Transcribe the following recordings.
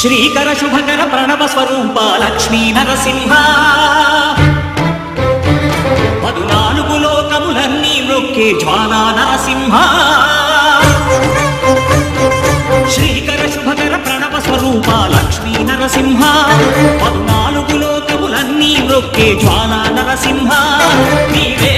శ్రీకర శుభకర ప్రణవ స్వరూప లక్ష్మీ నరసింహ పదునాలుగు లోకములన్నీ నొక్కే జ్వాలా నరసింహ శ్రీకర శుభకర ప్రణవ స్వరూప లక్ష్మీ నరసింహ పద్నాలుగు లోకములన్నీ నొక్కే జ్వాలా నరసింహ నీవే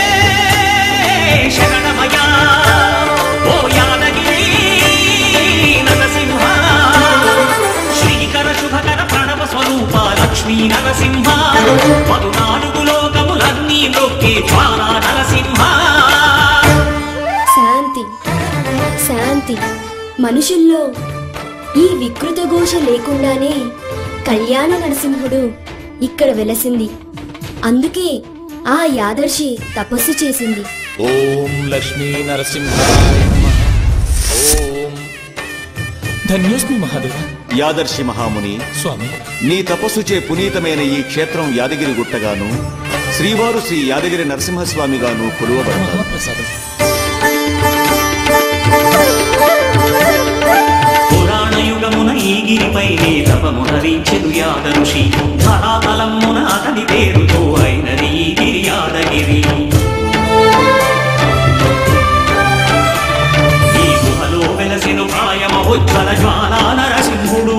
శరణమయా ఓ యాదగిరి నరసింహ శ్రీకర శుభకర ప్రణవ స్వరూప లక్ష్మీ నరసింహ పద్నాలుగు లోకములన్నీ నొక్కే జ్వాలా నరసింహ శాంతి శాంతి మనుషుల్లో ఈ వికృత ఘోష లేకుండానే కళ్యాణ నరసింహుడు ఇక్కడ వెలసింది అందుకే ఆ యాదర్శి తపస్సు చేసింది ఓం లక్ష్మీ నరసింహాయ నమః. ఓం ధన్యోస్మి మహాదేవ యాదర్శి మహాముని స్వామి నీ తపస్సుచే పునీతమైన ఈ క్షేత్రం యాదగిరి గుట్టగాను శ్రీవారు శ్రీ యాదగిరి నరసింహస్వామిగాను కొలువబడతారు మహాప్రసాదం పురాణ యుగమున ఈ గిరిపై తపమునరించెను యాదరుషి ధరాతలమున అతని పేరుతో అయినది ఈ గిరి యాదగిరి ఈ గుహలో వెలసెను ప్రాయమహోజ్వల జ్వాలా నరసింహుడు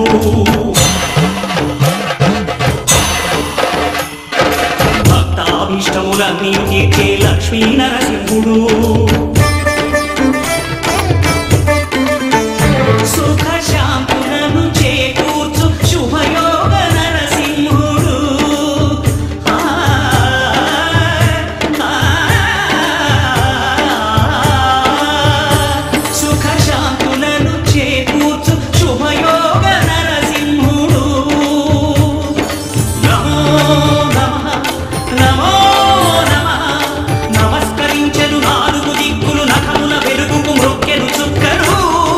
భక్తాభీష్టములన్నీ తీర్చే లక్ష్మీ నరసింహుడు సుఖ శాంతులను చేకూర్చు శుభయోగ నరసింహుడు ఆ, ఆ, సుఖ శాంతులను చేకూర్చు శుభయోగ నరసింహుడు నమో నమః నమో నమః నమస్కరించెను నాలుగు దిక్కులు నఖముల వెలుగుకు మృక్కెను చుక్కరు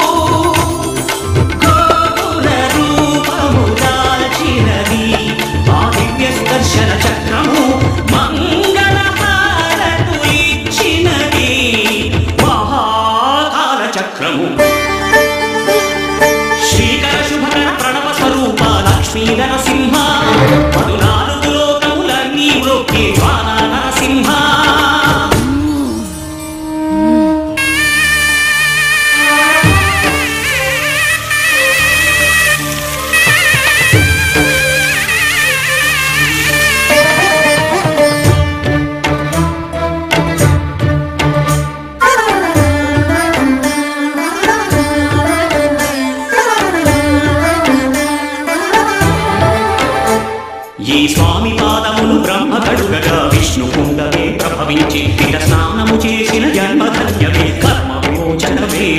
గోపుర రూపము దాల్చినది ఆ దివ్య స్పర్శన చక్రము మంగళ హారతులిచ్చినది మహాకాల చక్రము శ్రీకర శుభకర ప్రణవ స్వరూప లక్ష్మీ నరసింహ పదునాలుగు లోకములన్నీ మ్రొక్కే జ్వాలా నరసింహ ఈ స్వామి పాదములు బ్రహ్మ కడుగగా విష్ణు కుండమే ప్రభవించి ఇక స్నానము చేసిన జన్మధన్యమే కర్మ విమోచనమే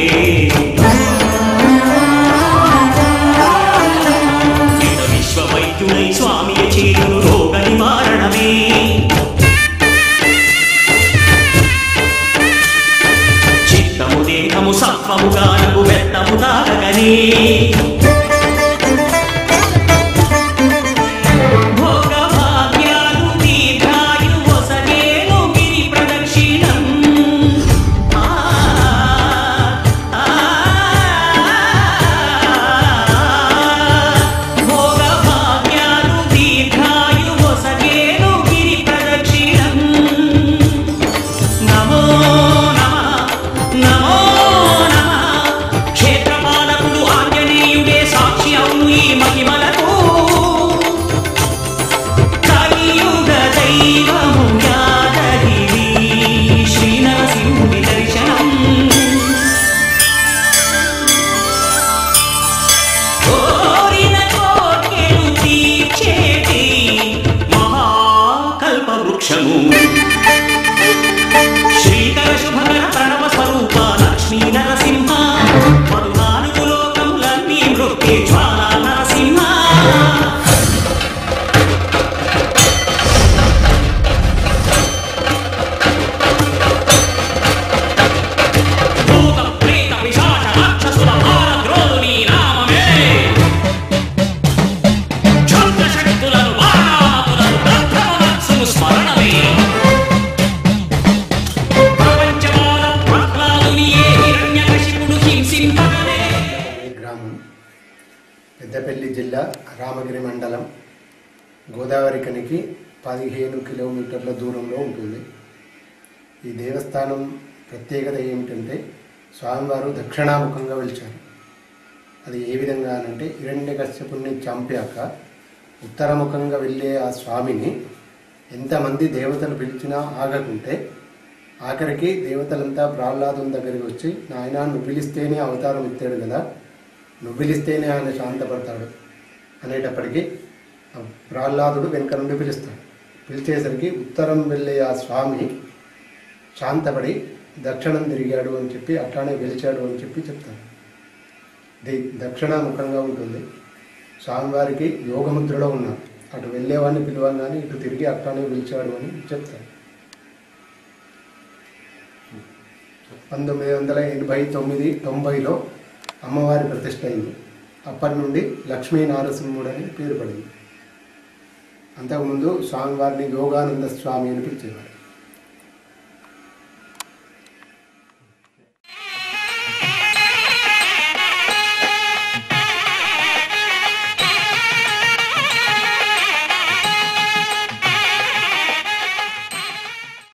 ఇక విశ్వ వైద్యుడై స్వామి చేయును రోగ నివారణమే చిత్తము దేహము సత్వము గానము వెత్తము తాగగనే భోగభాగ్యాలు దీర్ఘాయువు వసగేను గిరి ప్రదక్షిణం. ఆ, ఆ, భోగభాగ్యాలు దీర్ఘాయువు వసగేను గిరి ప్రదక్షిణం. నమో నమః నమో నమః క్షేత్రపాలకుడు ఆంజనేయ పెద్దపల్లి జిల్లా రామగిరి మండలం గోదావరి కనికి పదిహేను కిలోమీటర్ల దూరంలో ఉంటుంది ఈ దేవస్థానం ప్రత్యేకత ఏమిటంటే స్వామివారు దక్షిణాముఖంగా వెలిచారు అది ఏ విధంగా అనంటే హిరణ్యకశ్యపుణ్ణి చంపాక ఉత్తరముఖంగా వెళ్ళే ఆ స్వామిని ఎంతమంది దేవతలు పిలిచినా ఆగకుంటే ఆఖరికి దేవతలంతా ప్రహ్లాదం దగ్గరికి వచ్చి నాయన నువ్వు పిలిస్తేనే అవతారం ఎత్తాడు కదా నువ్వు పిలిస్తేనే ఆయన శాంతపడతాడు అనేటప్పటికీ ఆ ప్రహ్లాదుడు వెనుక నుండి పిలుస్తాడు పిలిచేసరికి ఉత్తరం వెళ్ళే ఆ స్వామి శాంతపడి దక్షిణం తిరిగాడు అని చెప్పి అట్లానే గెలిచాడు అని చెప్పి చెప్తారు ఇది దక్షిణాముఖంగా ఉంటుంది స్వామివారికి యోగముద్రలో ఉన్నారు అటు వెళ్ళేవాడిని పిలవగానే ఇటు తిరిగి అట్లానే పిలిచాడు అని చెప్తారు పంతొమ్మిది వందల ఎనభై తొమ్మిది తొంభైలో అమ్మవారి ప్రతిష్ట అయింది అప్పటి నుండి లక్ష్మీ నారసింహుడు అని పేరు పడింది అంతకుముందు స్వామివారిని యోగానంద స్వామి అని పిలిచేవారు